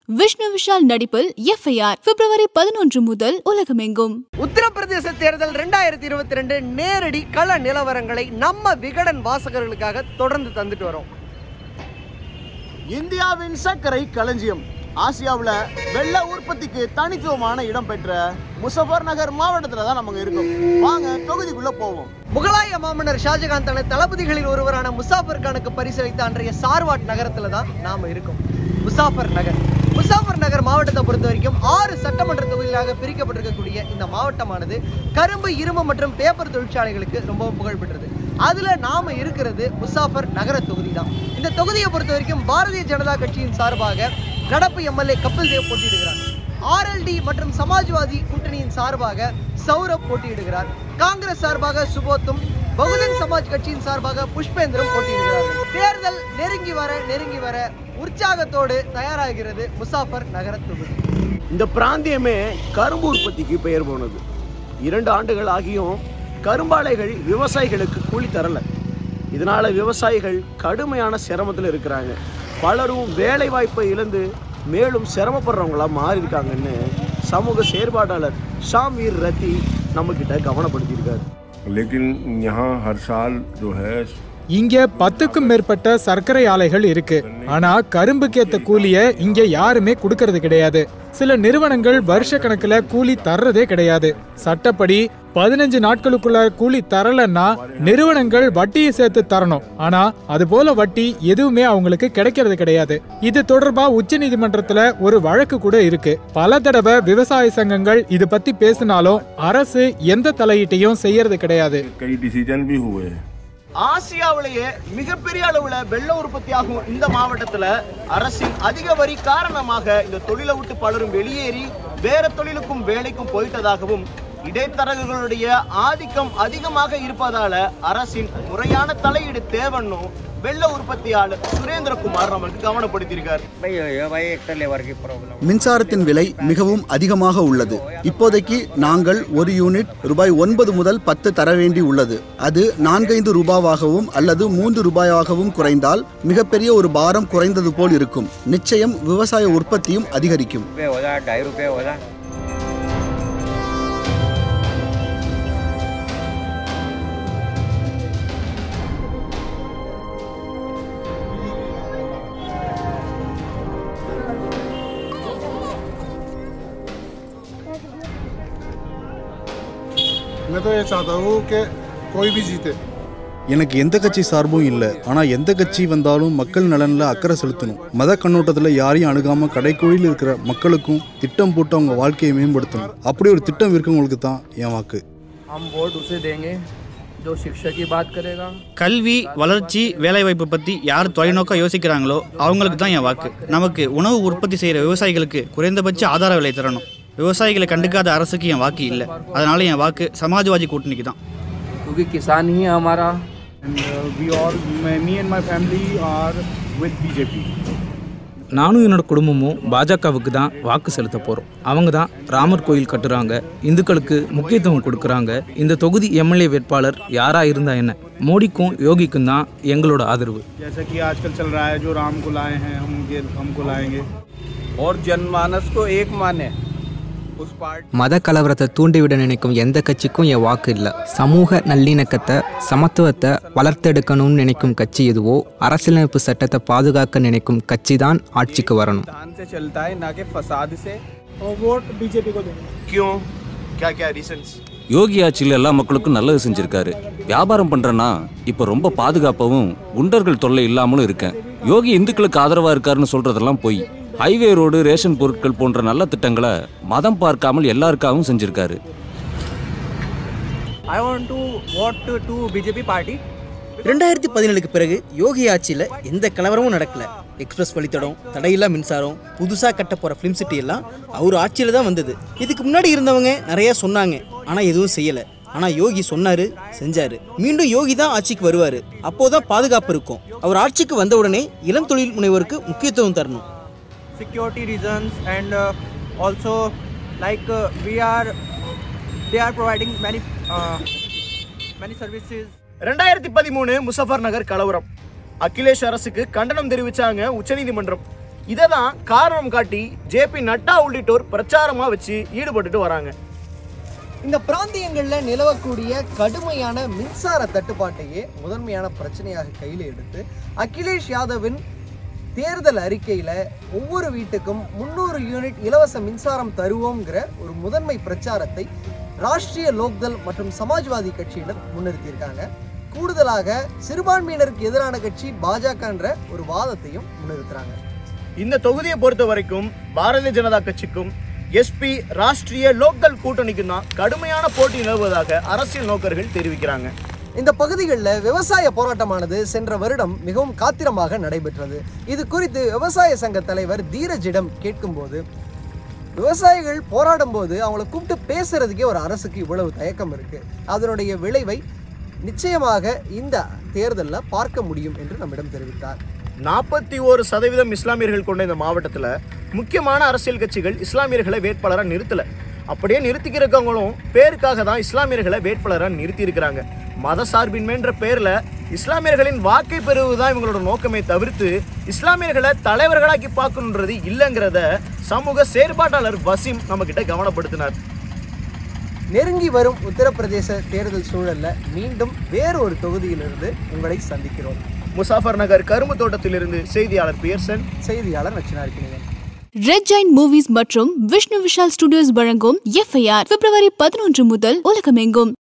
விஷ்ணு விஷால் நடிப்பில் FIR February பதினொன்று முதல் உலகமெங்கும் உத்தரப்பிரதேச தேர்தல் ரெண்டாயிரத்தி இருபத்தி ரெண்டு நேரடி கள நிலவரங்களை நம்ம விகடன் வாசகர்களுக்காக தொடர்ந்து தந்துட்டு வரோம் இந்தியாவின் சர்க்கரை களஞ்சியம் ஆசியாவில் வெள்ள உற்பத்திக்கு தனித்துவமான இடம் பெற்ற முசஃபர் நகர் மாவட்டத்தில் தான் நமக்கு இருக்கோம் வாங்க தொகுதிக்குள்ள போவோம் முகலாய மாமன்னர் ஷாஜகான் தனது தளபதிகளில் ஒருவரான முசாஃபர் கானுக்கு பரிசளித்த அன்றைய சார்வாட் நகரத்துல தான் நாம இருக்கோம் முசாஃபர் நகர் முசாஃபர் நகர் மாவட்டத்தை பொறுத்த வரைக்கும் ஆறு சட்டமன்ற தொகுதிகளாக பிரிக்கப்பட்டிருக்கக்கூடிய இந்த மாவட்டமானது கரும்பு இரும்பு மற்றும் பேப்பர் தொழிற்சாலைகளுக்கு ரொம்ப புகழ்பெற்றது அதுல நாம இருக்கிறது முசாஃபர் நகர தொகுதி தான் இந்த தொகுதியை பொறுத்த வரைக்கும் பாரதிய ஜனதா கட்சியின் சார்பாக நடப்பு எம்எல்ஏ கபில் தேவ் போட்டியிடுகிறார் ஆர்எல்டி மற்றும் சமாஜ்வாதி கூட்டணியின் சார்பாக சௌரப் போட்டியிடுகிறார் காங்கிரஸ் சார்பாக சுபோத்தும் பகுஜன் சமாஜ் கட்சியின் சார்பாக புஷ்பேந்திரம் போட்டியிடுகிறார்கள் தேர்தல் நெருங்கி வர நெருங்கி வர உற்சாகத்தோடு தயாராகிறது முசாஃபர் நகர தொகுதி இந்த பிராந்தியமே கரும்பு உற்பத்திக்கு பெயர் போனது இரண்டு ஆண்டுகள் ஆகியும் கரும்பாலைகள் விவசாயிகளுக்கு கூலி தரல இதனால விவசாயிகள் கடுமையான சிரமத்தில் இருக்கிறாங்க பலரும் வேலை வாய்ப்பை இழந்து மேலும் சிரமப்படுறவங்களா மாறி இருக்காங்கன்னு சமூக செயற்பாட்டாளர் ஷாமீர் ரத்தி நம்ம கிட்ட கவனப்படுத்தியிருக்காரு लेकिन यहाँ हर साल जो है இங்க பத்துக்கும் மேற்பட்ட சர்க்கரை ஆலைகள் இருக்கு ஆனா கரும்புக்கேத்த கூலிய இங்க யாருமே கொடுக்கறது கிடையாது சில நிறுவனங்கள் வருஷ கணக்குல கூலி தர்றதே கிடையாது சட்டப்படி பதினஞ்சு நாட்களுக்குள்ள கூலி தரலன்னா நிறுவனங்கள் வட்டியை சேர்த்து தரணும் ஆனா அது போல வட்டி எதுவுமே அவங்களுக்கு கிடைக்கிறது கிடையாது இது தொடர்பா உச்ச நீதிமன்றத்துல ஒரு வழக்கு கூட இருக்கு பல தடவை விவசாய சங்கங்கள் இது பத்தி பேசினாலும் அரசு எந்த தலையீட்டையும் செய்யறது கிடையாது कई डिसीजन भी हुए हैं ஆசியாவிலேயே மிகப்பெரிய அளவுல வெள்ள உற்பத்தி ஆகும் இந்த மாவட்டத்துல அரசின் அதிக வரி காரணமாக இந்த தொழிலை விட்டு பலரும் வெளியேறி வேற தொழிலுக்கும் வேலைக்கும் போயிட்டதாகவும் இடைத்தரகர்களுடைய ஆதிக்கம் அதிகமாக இருப்பதால அரசின் முறையான தலையீடு தேவைன்னும் வெள்ள உற்பத்தியாளர் சுரேந்திரகுமார் நமக்கு கவனப்படுத்தியிருக்கார் மின்சாரத்தின் விலை மிகவும் அதிகமாக உள்ளது இப்போதைக்கு நாங்கள் ஒரு யூனிட் ரூபாய் ஒன்பது முதல் பத்து தர வேண்டி உள்ளது அது நான்கைந்து ரூபாவாகவும் அல்லது மூன்று ரூபாயாகவும் குறைந்தால் மிகப்பெரிய ஒரு பாரம் குறைந்தது போல் இருக்கும் நிச்சயம் விவசாய உற்பத்தியும் அதிகரிக்கும் मैं तो ये चाहता हूँ कि कोई भी जीते எனக்கு எந்த கட்சி சார்பும் இல்லை ஆனால் எந்த கட்சி வந்தாலும் மக்கள் நலனில் அக்கறை செலுத்தணும் மத கண்ணோட்டத்தில் யாரையும் அணுகாமல் கடைக்குழியில் இருக்கிற மக்களுக்கும் திட்டம் போட்டு அவங்க வாழ்க்கையை மேம்படுத்தணும் அப்படி ஒரு திட்டம் இருக்கவங்களுக்கு தான் என் வாக்கு हम वोट उसे देंगे जो शिक्षा की बात करेगा கல்வி வளர்ச்சி வேலைவாய்ப்பு பற்றி யார் தொலைநோக்க யோசிக்கிறாங்களோ அவங்களுக்கு தான் என் வாக்கு நமக்கு உணவு உற்பத்தி செய்கிற விவசாயிகளுக்கு குறைந்தபட்ச ஆதார விலை தரணும் விவசாயிகளை கண்டுக்காத அரசுக்கு என் வாக்கு இல்லை அதனால என் வாக்கு சமாஜ்வாதி கூட்டணிக்கு தான் क्योंकि किसान ही है हमारा and we all me and my family are with BJP நானும் என்னோட குடும்பமும் பாஜகவுக்கு தான் வாக்கு செலுத்த போகிறோம் அவங்க தான் ராமர் கோயில் கட்டுறாங்க இந்துக்களுக்கு முக்கியத்துவம் கொடுக்குறாங்க இந்த தொகுதி எம்எல்ஏ வேட்பாளர் யாராக இருந்தா என்ன மோடிக்கும் யோகிக்கும் தான் எங்களோட ஆதரவு जैसा कि आजकल चल रहा है जो राम को लाए हैं हम ये हमको लाएंगे और जनमानस को एक माने उस पार्टी மத கலவரத்தை தூண்டிவிட நினைக்கும் எந்த கட்சிக்கும் என் வாக்கு இல்லை சமூக நல்லிணக்கத்தை சமத்துவத்தை வளர்த்தெடுக்கணும்னு நினைக்கும் கட்சி எதுவோ அரசியலமைப்பு சட்டத்தை பாதுகாக்க நினைக்கும் கட்சி தான் ஆட்சிக்கு வரணும் ध्यान से चलता है ना कि फसाद से और वोट बीजेपी को देंगे கியூ क्या क्या ரீசன்ஸ் யோகி ஆட்சியில் எல்லா மக்களுக்கும் நல்லது செஞ்சிருக்காரு வியாபாரம் பண்றேன்னா இப்ப ரொம்ப பாதுகாப்பாகவும் குண்டர்கள் தொல்லை இல்லாமலும் இருக்கேன் யோகி இந்துக்களுக்கு ஆதரவா இருக்காருன்னு சொல்றதெல்லாம் பொய் ஹைவே ரோடு ரேஷன் பொருட்கள் போன்ற நல்ல திட்டங்களை மதம் பார்க்காமல் எல்லாருக்காகவும் செஞ்சிருக்காரு I want to vote to BJP party ரெண்டாயிரத்தி பதினேழுக்கு பிறகு யோகி ஆட்சியில் எந்த கலவரமும் நடக்கல எக்ஸ்பிரஸ் வழித்தடம் தடையில்லா மின்சாரம் புதுசாக கட்ட போகிற ஃபிலிம் சிட்டி எல்லாம் அவர் ஆட்சியில் தான் வந்தது இதுக்கு முன்னாடி இருந்தவங்க நிறைய சொன்னாங்க ஆனால் எதுவும் செய்யலை ஆனால் யோகி சொன்னார் செஞ்சார் மீண்டும் யோகி தான் ஆட்சிக்கு வருவார் அப்போதான் பாதுகாப்பு இருக்கும் அவர் ஆட்சிக்கு வந்த உடனே இளம் தொழில் முனைவோருக்கு முக்கியத்துவம் தரணும் security reasons and uh, also like uh, we are they are providing many uh, many services ரெண்டாயிரத்தி பதிமூணு முசஃபர் நகர் கலவரம் அகிலேஷ் அரசுக்கு கண்டனம் தெரிவிச்சாங்க உச்சநீதிமன்றம் இதை தான் காரணம் காட்டி ஜேபி நட்டா உள்ளிட்டோர் பிரச்சாரமா வச்சு ஈடுபட்டுட்டு வராங்க இந்த பிராந்தியங்களில் நிலவக்கூடிய கடுமையான மின்சார தட்டுப்பாட்டையே முதன்மையான பிரச்சனையாக கையில் எடுத்து அகிலேஷ் யாதவின் தேர்தல் அறிக்கையில் ஒவ்வொரு வீட்டுக்கும் முந்நூறு யூனிட் இலவச மின்சாரம் தருவோங்கிற ஒரு முதன்மை பிரச்சாரத்தை ராஷ்டிரிய லோக்தள் மற்றும் சமாஜ்வாதி கட்சியினர் முன்னிறுத்தியிருக்காங்க கூடுதலாக சிறுபான்மையினருக்கு எதிரான கட்சி பாஜகன்ற ஒரு வாதத்தையும் முன்னிறுத்துறாங்க இந்த தொகுதியை பொறுத்த வரைக்கும் பாரதிய ஜனதா கட்சிக்கும் எஸ்பி ராஷ்டிரிய லோக்கல் கூட்டணிக்கும் தான் கடுமையான போட்டி நிலவுவதாக அரசியல் நோக்கர்கள் தெரிவிக்கிறாங்க இந்த பகுதிகளில் விவசாய போராட்டமானது சென்ற வருடம் மிகவும் காத்திரமாக நடைபெற்றது இது குறித்து விவசாய சங்க தலைவர் தீரஜிடம் கேட்கும்போது விவசாயிகள் போராடும் போது அவங்கள கூப்பிட்டு பேசுறதுக்கே ஒரு அரசுக்கு இவ்வளவு தயக்கம் இருக்கு அதனுடைய விளைவை நிச்சயமாக இந்த தேர்தலில் பார்க்க முடியும் என்று நம்மிடம் தெரிவித்தார் நாற்பத்தி ஒரு சதவீதம் இஸ்லாமியர்கள் கொண்ட இந்த மாவட்டத்தில் முக்கியமான அரசியல் கட்சிகள் இஸ்லாமியர்களை வேட்பாளராக நிறுத்தலை அப்படியே நிறுத்திக்கிறவங்களும் பேருக்காக தான் இஸ்லாமியர்களை வேட்பாளராக நிறுத்தி இருக்கிறாங்க மத சார்பின்மைன்ற பேரில் இஸ்லாமியர்களின் வாக்கை பெறுவதுதான் இவங்களோட நோக்கமே தவிர்த்து இஸ்லாமியர்களை தலைவர்களாக்கி பார்க்கணுன்றது இல்லைங்கிறத சமூக செயற்பாட்டாளர் வசீம் நம்மக்கிட்ட கவனப்படுத்தினார் நெருங்கி வரும் உத்தரப்பிரதேச தேர்தல் சூழல்ல மீண்டும் வேறு ஒரு தொகுதியிலிருந்து உங்களை சந்திக்கிறோம் முசாஃபர் நகர் கரும்பு தோட்டத்திலிருந்து செய்தியாளர் பியர்சன் செய்தியாளர் நச்சினார்கினியன் ரெட் ஜைன் மூவிஸ் மற்றும் விஷ்ணு விஷால் ஸ்டுடியோஸ் வழங்கும் எஃப்ஐஆர் பிப்ரவரி பதினொன்று முதல் உலகமெங்கும்